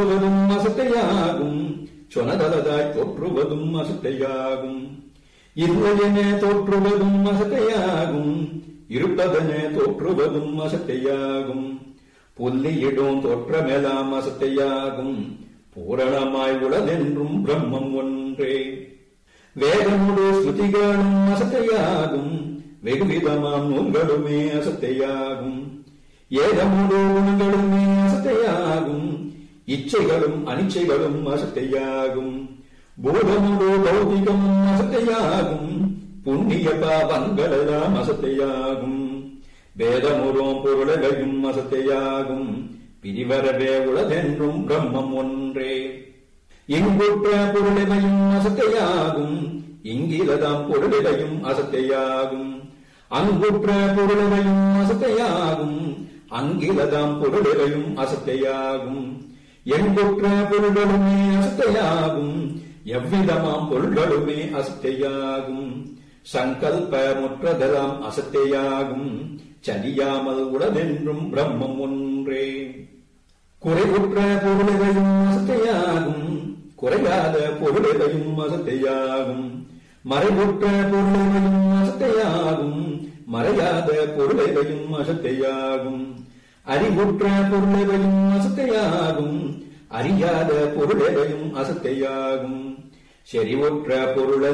தோன்றுவதும் அசத்தையாகும் சொனதலதாய் தோற்றுவதும் அசத்தையாகும் இல்லையென தோற்றுவதும் அசத்தையாகும் இருப்பதென தோற்றுவதும் அசத்தையாகும் புல்லியிடும் தோற்றமெல்லாம் அசத்தையாகும் பூரணமாய் உளதென்றும் பிரம்மம் ஒன்றே வேதமுடு ஸ்ருதிகளும் அசத்தையாகும் வெகுவிதமாம் நூல்களுமே அசத்தையாகும் ஏதமுடு குணங்களுமே அசத்தையாகும் இச்சைகளும் அனிச்சைகளும் அசத்தையாகும் பூதமுடு பௌதிகமும் அசத்தையாகும் புண்ணிய பாவங்களெல்லாம் அசத்தையாகும் வேதமுறும் பொருளகையும் அசத்தையாகும் பிரிவரவே உளதென்றும் பிரம்மம் ஒன்றே இங்குற்ற பொருளவையும் அசத்தையாகும் இங்கிலதாம் பொருளிலையும் அசத்தையாகும் அங்குற்ற பொருளவையும் அசத்தையாகும் அங்கிலதாம் பொருளிலையும் அசத்தையாகும் எங்குற்ற பொருள்களுமே அசத்தையாகும் எவ்விதமாம் பொருள்களுமே அசத்தையாகும் சங்கல்ப முற்றதெல்லாம் அசத்தையாகும் சரியாமல் உளதென்றும் பிரம்மம் ஒன்றே குறைவுற்ற பொருளையும் அசத்தையாகும் குறையாத பொருளையும் அசத்தையாகும் மறைவுற்ற பொருளையும் அசத்தையாகும் மறையாத பொருளையும் அசத்தையாகும் அறிவுற்ற பொருளையும் அசத்தையாகும் அறியாத பொருளையும் அசத்தையாகும் செறிவுற்ற பொருள